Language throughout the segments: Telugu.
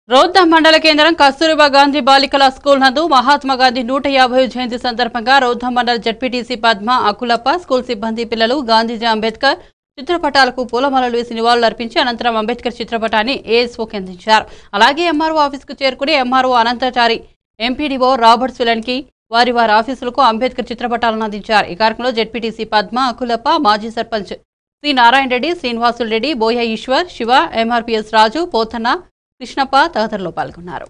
రౌద్ద మండల కేంద్రం కస్తూరిబా గాంధీ బాలికల స్కూల్ నందు మహాత్మా గాంధీ నూట యాభై జయంతి సందర్భంగా రౌద్ద మండల జడ్పీటీసీ పద్మ అకులప్ప స్కూల్ సిబ్బంది పిల్లలు గాంధీజీ అంబేద్కర్ చిత్రపటాలకు పూలమాలలు వేసి నివాళులర్పించి అనంతరం అంబేద్కర్ చిత్రపటాన్ని ఏఎస్ఓకి అందించారు అలాగే ఎంఆర్ఓ ఆఫీసుకు చేరుకుని ఎంఆర్ఓ అనంతచారి ఎంపీడీఓ రాబర్ట్స్ విలన్కి వారి వారి ఆఫీసులకు అంబేద్కర్ చిత్రపటాలను అందించారు ఈ కార్యక్రమంలో జడ్పీటీసీ పద్మ అకులప్ప మాజీ సర్పంచ్ సి నారాయణ రెడ్డి శ్రీనివాసులు రెడ్డి బోయ ఈశ్వర్ శివ ఎంఆర్పీఎస్ రాజు పోతన్న కృష్ణప్ప తదితరులు పాల్గొన్నారు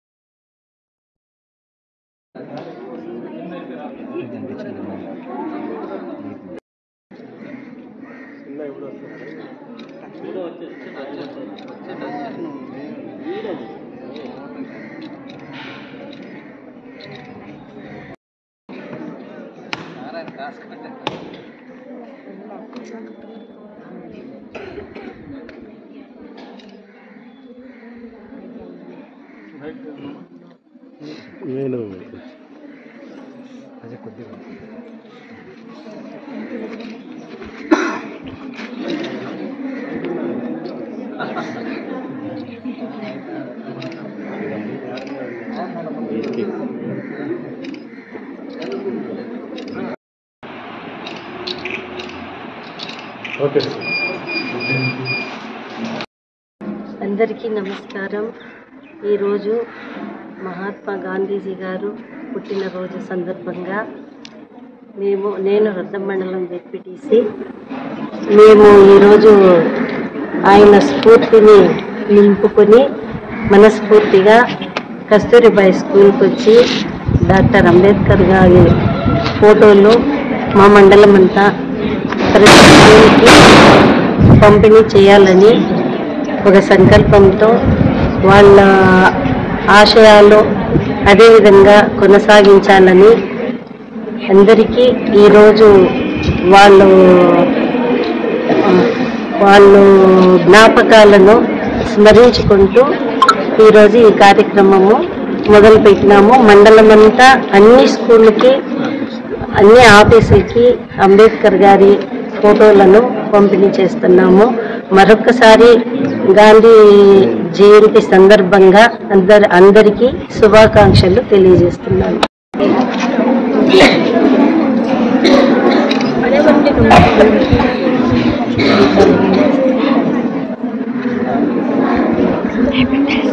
నేను అదే కొద్దిగా వీటికి ఓకే సార్ అందరికీ నమస్కారం ఈరోజు మహాత్మా గాంధీజీ గారు పుట్టినరోజు సందర్భంగా మేము నేను రొద్దం మండలం జెడ్పీటీసీ మేము ఈరోజు ఆయన స్ఫూర్తిని నింపుకొని మనస్ఫూర్తిగా కస్తూరిబాయి స్కూల్కి వచ్చి డాక్టర్ అంబేద్కర్ గారి ఫోటోలు మా మండలం అంతా ప్రతి స్కూల్కి పంపిణీ చేయాలని ఒక సంకల్పంతో వాళ్ళ ఆశయాలు అదేవిధంగా కొనసాగించాలని అందరికీ ఈరోజు వాళ్ళు ఆ, వాళ్ళు జ్ఞాపకాలను స్మరించుకుంటూ ఈరోజు ఈ కార్యక్రమము మొదలుపెట్టినాము మండలమంతా అన్ని స్కూళ్ళకి అన్ని ఆఫీసులకి అంబేద్కర్ గారి ఫోటోలను పంపిణీ చేస్తున్నాము మరొకసారి గాంధీ జయంతి సందర్భంగా అందరి అందరికీ శుభాకాంక్షలు తెలియజేస్తున్నాను